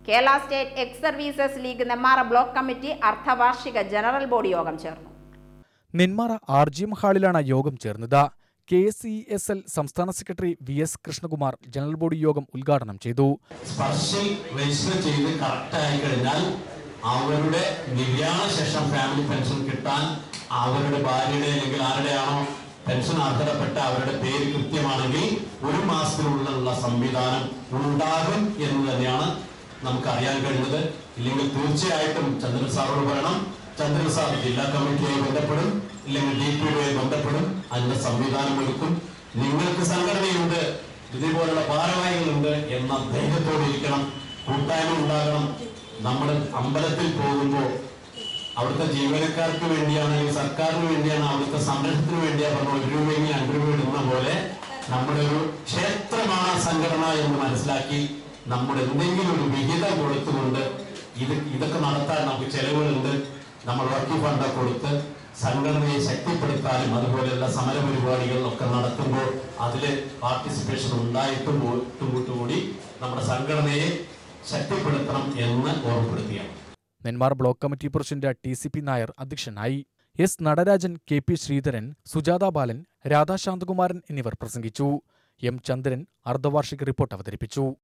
Kerala state ex services league Nenmara block committee അർദ്ധവാർഷിക general body യോഗം ചേർന്നു നെന്മാറ ആർ ജി എം ഹാളിലാണ് യോഗം ചേർന്നത് K S E S L സംസ്ഥാന secretary V S Krishnakumar general body യോഗം ഉദ്ഘാടനം ചെയ്തു സ്പർശിൽ രജിസ്റ്റർ ചെയ്ത് കറക്റ്റ് ആയി കഴിഞ്ഞാൽ അവരുടെ നിര്യാണ ശേഷം ഫാമിലി പെൻഷൻ കിട്ടാൻ അവരുടെ ഭാര്യയുടെ അല്ലെങ്കിൽ ആരുടെയാണോ പെൻഷൻ അർഹതപ്പെട്ട അവരുടെ പേര് കൃത്യമാണെങ്കിൽ ഒരു മാസത്തിനുള്ളിലുള്ള സംവിധാനം ഉണ്ടാകും എന്ന് തന്നെയാണ് നമുക്ക് അറിയാൻ കഴിഞ്ഞത് ഇല്ലെങ്കിൽ തീർച്ചയായിട്ടും ചന്ദ്രൻ സാറോട് പറയണം ചന്ദ്രൻ സാർ ജില്ലാ കമ്മിറ്റിയുമായി ബന്ധപ്പെടും ഇല്ലെങ്കിൽ ഡി പിയുമായി ബന്ധപ്പെടും അതിന്റെ സംവിധാനം എടുക്കും നിങ്ങൾക്ക് സംഘടനയുണ്ട് ഇതേപോലുള്ള ഭാരവാഹികളുണ്ട് എന്ന ധൈര്യത്തോടെ ഇരിക്കണം കൂട്ടായ്മ ഉണ്ടാകണം നമ്മൾ അമ്പലത്തിൽ പോകുമ്പോൾ അവിടുത്തെ ജീവനക്കാർക്ക് വേണ്ടിയാണ് അല്ലെങ്കിൽ സർക്കാരിന് വേണ്ടിയാണ് അവിടുത്തെ സംരക്ഷണത്തിന് വേണ്ടിയാണ് പറഞ്ഞ ഒരു രൂപയെങ്കിൽ രണ്ട് രൂപ ഇടുന്ന പോലെ നമ്മുടെ ഒരു ക്ഷേത്രമാണ് സംഘടന എന്ന് മനസ്സിലാക്കി നമ്മൾ എന്തെങ്കിലും ഒരു വിഹിതം കൊടുത്തുകൊണ്ട് ഇത് ഇതൊക്കെ നടത്താൻ നമുക്ക് ചെലവുകളുണ്ട് നമ്മൾ വക്കി ഫണ്ട് കൊടുത്ത് സംഘടനയെ ശക്തിപ്പെടുത്താനും അതുപോലെയുള്ള സമര പരിപാടികളിലൊക്കെ നടത്തുമ്പോൾ അതിൽ പാർട്ടിസിപ്പേഷൻ ഉണ്ടായിട്ടും കൂടി നമ്മുടെ സംഘടനയെ ശക്തിപ്പെടുത്തണം എന്ന് ഓർമ്മപ്പെടുത്തുകയാണ് Nenmara block committee president T C P Nair അധ്യക്ഷനായി S Natarajan K P Sreedharan Sujatha Balan Radha Santhakumaran എന്നിവർ പ്രസംഗിച്ചു എം ചന്ദ്രൻ അർദ്ധവാർഷിക റിപ്പോർട്ട് അവതരിപ്പിച്ചു